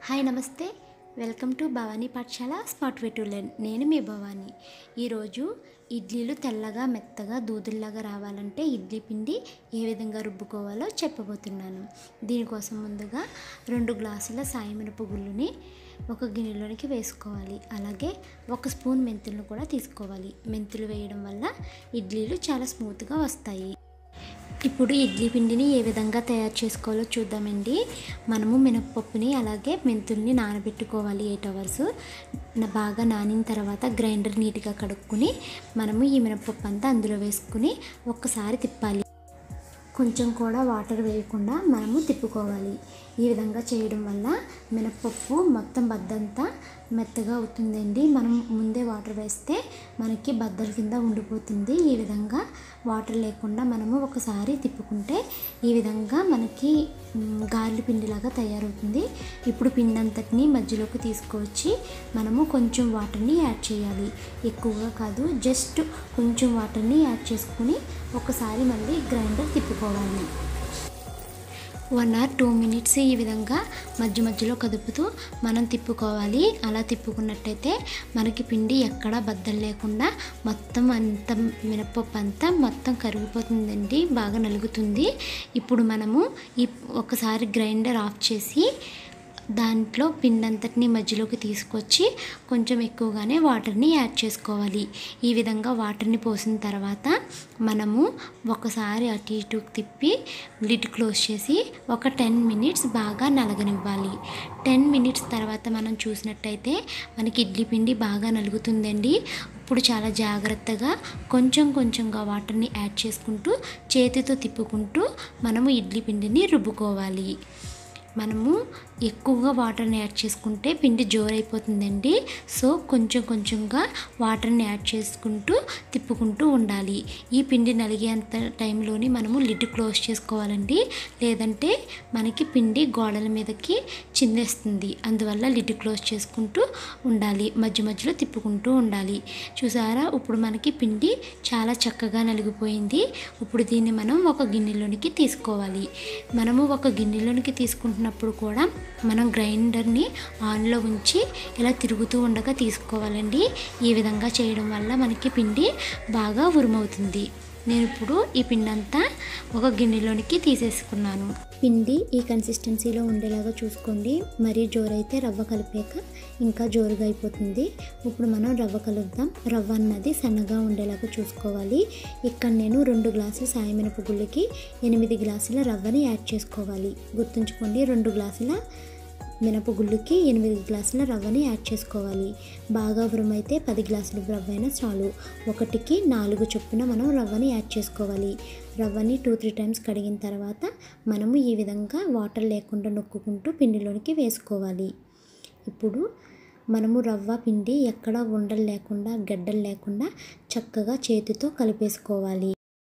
hi నమస్తే welcome to Bhavani పాఠశాల smart way to learn నేను మీ భవానీ ఈరోజు ఇడ్లీలు తెల్లగా మెత్తగా దూదుల్లాగా రావాలంటే ఇడ్లీ పిండి ఏ విధంగా రుబ్బుకోవాలో చెప్పబోతున్నాను దీనికోసం ముందుగా రెండు గ్లాసుల సాయమినప గుళ్ళుని ఒక గిన్నెలోనికి వేసుకోవాలి అలాగే ఒక స్పూన్ మెంతులను కూడా తీసుకోవాలి మెంతులు వేయడం వల్ల ఇడ్లీలు చాలా స్మూత్గా వస్తాయి ఇప్పుడు ఇడ్లీ పిండిని ఏ విధంగా తయారు చేసుకోవాలో చూద్దామండి మనము మినప్పప్పుని అలాగే మెంతుల్ని నానబెట్టుకోవాలి ఎయిట్ అవర్స్ బాగా నానిన తర్వాత గ్రైండర్ నీట్గా కడుక్కుని మనము ఈ మినప్పప్పు అంతా అందులో వేసుకుని ఒక్కసారి తిప్పాలి కొంచెం కూడా వాటర్ వేయకుండా మనము తిప్పుకోవాలి ఈ విధంగా చేయడం వల్ల మినప్పప్పు మొత్తం బద్దంతా మెత్తగా అవుతుందండి మనం ముందే వాటర్ వేస్తే మనకి బద్దల కింద ఉండిపోతుంది ఈ విధంగా వాటర్ లేకుండా మనము ఒకసారి తిప్పుకుంటే ఈ విధంగా మనకి మ్, గారెల పిండిలాగా తయారవుతుంది ఇప్పుడు పిండి అంతటిని మధ్యలోకి తీసుకొచ్చి మనము కొంచెం వాటర్ని యాడ్ చేయాలి ఎక్కువగా కాదు జస్ట్ కొంచెం వాటర్ని యాడ్ చేసుకుని ఒకసారి మళ్ళీ గ్రైండర్ తిప్పుకోవాలి వన్ ఆర్ టూ మినిట్స్ ఈ విధంగా మధ్య మధ్యలో కదుపుతూ మనం తిప్పుకోవాలి అలా తిప్పుకున్నట్టయితే మనకి పిండి ఎక్కడా బద్దలు లేకుండా మొత్తం అంత మినపప్పు అంతా మొత్తం కరిగిపోతుందండి బాగా నలుగుతుంది ఇప్పుడు మనము ఈ ఒకసారి గ్రైండర్ ఆఫ్ చేసి దాంట్లో పిండి అంతటిని మధ్యలోకి తీసుకొచ్చి కొంచెం ఎక్కువగానే వాటర్ని యాడ్ చేసుకోవాలి ఈ విధంగా వాటర్ని పోసిన తర్వాత మనము ఒకసారి అటు ఇటు తిప్పి లిడ్ క్లోజ్ చేసి ఒక టెన్ మినిట్స్ బాగా నలగనివ్వాలి టెన్ మినిట్స్ తర్వాత మనం చూసినట్టయితే మనకి ఇడ్లీ పిండి బాగా నలుగుతుందండి ఇప్పుడు చాలా జాగ్రత్తగా కొంచెం కొంచెంగా వాటర్ని యాడ్ చేసుకుంటూ చేతితో తిప్పుకుంటూ మనము ఇడ్లీ పిండిని రుబ్బుకోవాలి మనము ఎక్కువగా వాటర్ని యాడ్ చేసుకుంటే పిండి జోరైపోతుందండి సో కొంచెం కొంచెంగా వాటర్ని యాడ్ చేసుకుంటూ తిప్పుకుంటూ ఉండాలి ఈ పిండి నలిగేంత టైంలోని మనము లిడ్ క్లోజ్ చేసుకోవాలండి లేదంటే మనకి పిండి గోడల మీదకి చిందేస్తుంది అందువల్ల లిడ్ క్లోజ్ చేసుకుంటూ ఉండాలి మధ్య మధ్యలో తిప్పుకుంటూ ఉండాలి చూసారా ఇప్పుడు మనకి పిండి చాలా చక్కగా నలిగిపోయింది ఇప్పుడు దీన్ని మనం ఒక గిన్నెలోనికి తీసుకోవాలి మనము ఒక గిన్నెలోనికి తీసుకుంటున్నప్పుడు కూడా మనం గ్రైండర్ని ఆన్లో ఉంచి ఇలా తిరుగుతూ ఉండగా తీసుకోవాలండి ఈ విధంగా చేయడం వల్ల మనకి పిండి బాగా ఉరుమవుతుంది నేను ఇప్పుడు ఈ పిండి అంతా ఒక గిన్నెలోనికి తీసేసుకున్నాను పిండి ఈ కన్సిస్టెన్సీలో ఉండేలాగా చూసుకోండి మరీ జోరైతే రవ్వ కలిపాక ఇంకా జోరుగా అయిపోతుంది ఇప్పుడు మనం రవ్వ కలుపుదాం రవ్వ అన్నది సన్నగా ఉండేలాగా చూసుకోవాలి ఇక్కడ నేను రెండు గ్లాసుల సాయమినప గుళ్ళకి ఎనిమిది గ్లాసుల రవ్వని యాడ్ చేసుకోవాలి గుర్తుంచుకోండి రెండు గ్లాసుల మినపగుళ్ళుకి ఎనిమిది గ్లాసుల రవ్వని యాడ్ చేసుకోవాలి బాగా ఉరమైతే పది గ్లాసుల రవ్వ అయినా చాలు ఒకటికి నాలుగు చొప్పున మనం రవ్వని యాడ్ చేసుకోవాలి రవ్వని టూ త్రీ టైమ్స్ కడిగిన తర్వాత మనము ఈ విధంగా వాటర్ లేకుండా నొక్కుకుంటూ పిండిలోనికి వేసుకోవాలి ఇప్పుడు మనము రవ్వ పిండి ఎక్కడ ఉండలు లేకుండా గడ్డలు లేకుండా చక్కగా చేతితో కలిపేసుకోవాలి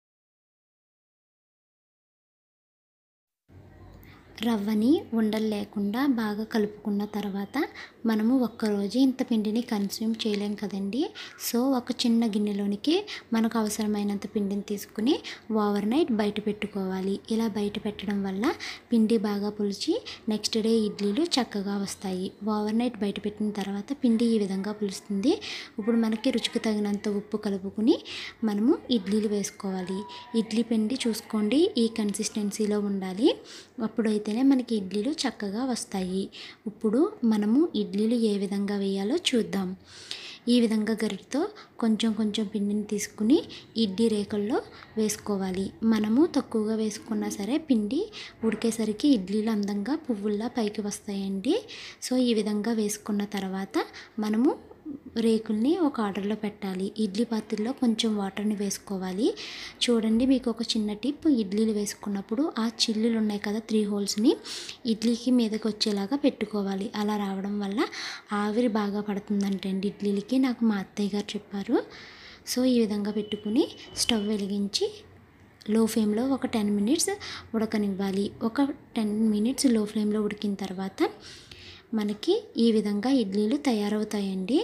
రవ్వని ఉండలు లేకుండా బాగా కలుపుకున్న తర్వాత మనము ఒక్కరోజు ఇంత పిండిని కన్స్యూమ్ చేయలేం కదండి సో ఒక చిన్న గిన్నెలోనికి మనకు అవసరమైనంత పిండిని తీసుకుని ఓవర్ నైట్ బయట పెట్టుకోవాలి ఇలా బయట పెట్టడం వల్ల పిండి బాగా పులిచి నెక్స్ట్ డే ఇడ్లీలు చక్కగా వస్తాయి ఓవర్ నైట్ బయట పెట్టిన తర్వాత పిండి ఈ విధంగా పులుస్తుంది ఇప్పుడు మనకి రుచికి తగినంత ఉప్పు కలుపుకుని మనము ఇడ్లీలు వేసుకోవాలి ఇడ్లీ పిండి చూసుకోండి ఈ కన్సిస్టెన్సీలో ఉండాలి అప్పుడైతేనే మనకి ఇడ్లీలు చక్కగా వస్తాయి ఇప్పుడు మనము ఇడ్లీలు ఏ విధంగా వేయాలో చూద్దాం ఈ విధంగా గరిటతో కొంచెం కొంచెం పిండిని తీసుకుని ఇడ్లీ రేకుల్లో వేసుకోవాలి మనము తక్కువగా వేసుకున్నా సరే పిండి ఉడికేసరికి ఇడ్లీలు అందంగా పువ్వుల్లా పైకి వస్తాయండి సో ఈ విధంగా వేసుకున్న తర్వాత మనము రేకుల్ని ఒక ఆర్డర్లో పెట్టాలి ఇడ్లీ పాత్రలో కొంచెం వాటర్ని వేసుకోవాలి చూడండి మీకు ఒక చిన్న టిప్ ఇడ్లీలు వేసుకున్నప్పుడు ఆ చిల్లులు ఉన్నాయి కదా త్రీ హోల్స్ని ఇడ్లీకి మీదకి వచ్చేలాగా పెట్టుకోవాలి అలా రావడం వల్ల ఆవిరి బాగా పడుతుందంటే అండి ఇడ్లీలకి నాకు మా అత్తయ్య గారు చెప్పారు సో ఈ విధంగా పెట్టుకుని స్టవ్ వెలిగించి లో ఫ్లేమ్లో ఒక టెన్ మినిట్స్ ఉడకనివ్వాలి ఒక టెన్ మినిట్స్ లో ఫ్లేమ్లో ఉడికిన తర్వాత మనకి ఈ విధంగా ఇడ్లీలు తయారవుతాయండి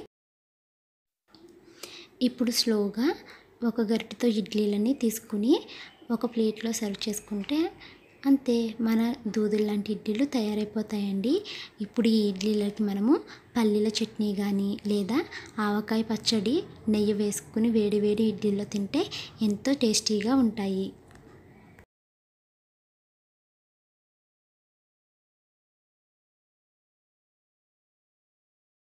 ఇప్పుడు స్లోగా ఒక గరిటెతో ఇడ్లీలని తీసుకుని ఒక ప్లేట్లో సర్వ్ చేసుకుంటే అంతే మన దూదులు లాంటి ఇడ్లీలు తయారైపోతాయండి ఇప్పుడు ఈ ఇడ్లీలకి మనము పల్లీల చట్నీ కానీ లేదా ఆవకాయ పచ్చడి నెయ్యి వేసుకుని వేడి వేడి ఇడ్లీలో తింటే ఎంతో టేస్టీగా ఉంటాయి